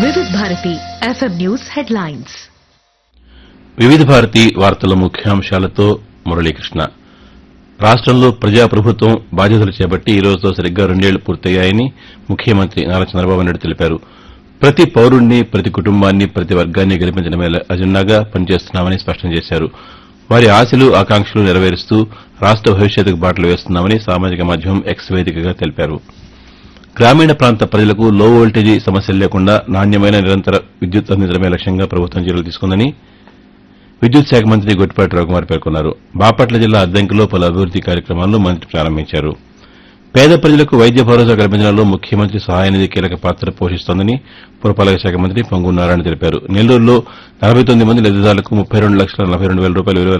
వివిధ Bharati FM news headlines వివిధ భారతి వార్తల ముఖ్యాంశాలతో మురళీకృష్ణ రాష్టంలో ప్రజాప్రభుత్వం బాధ్యతలు చేపట్టి ఈ రోజుతో సరిగ్గా రెండేళ్లు పూర్తయ్యాయని ముఖ్యమంత్రి నారా చంద్రబాబు నాయుడు తెలిపారు ప్రతి పౌరుణ్ణి ప్రతి కుటుంబాన్ని ప్రతి వర్గాన్ని గెలిపించడమే అజెండాగా పనిచేస్తున్నామని స్పష్టం చేశారు వారి ఆశలు ఆకాంక్షలు నెరవేరుస్తూ రాష్ట భవిష్యత్తుకు బాటలు వేస్తున్నామని సామాజిక మాధ్యమం ఎక్స్ వేదికగా తెలిపారు గ్రామీణ ప్రాంత ప్రజలకు లో వోల్టేజీ సమస్యలు లేకుండా నాణ్యమైన నిరంతర విద్యుత్ అందించడమే లక్ష్యంగా ప్రభుత్వం చర్యలు తీసుకుందని విద్యుత్ శాఖ మంత్రి గొట్టిపాటి రఘుమార్ పేర్కొన్నారు బాపట్ల జిల్లా అద్దంకిలో పలు అభివృద్ది కార్యక్రమాలను మంత్రి ప్రారంభించారు పేద ప్రజలకు వైద్య భరోసా కల్పించడంలో ముఖ్యమంత్రి సహాయనిధి కీలక పాత్ర పోషిస్తోందని పురపాలక శాఖ మంత్రి పొంగు నారాయణ తెలిపారు నెల్లూరులో నలభై తొమ్మిది మంది లబ్దిదారులకు ముప్పై రెండు లక్షల నలభై రెండు వేల రూపాయల విలువైన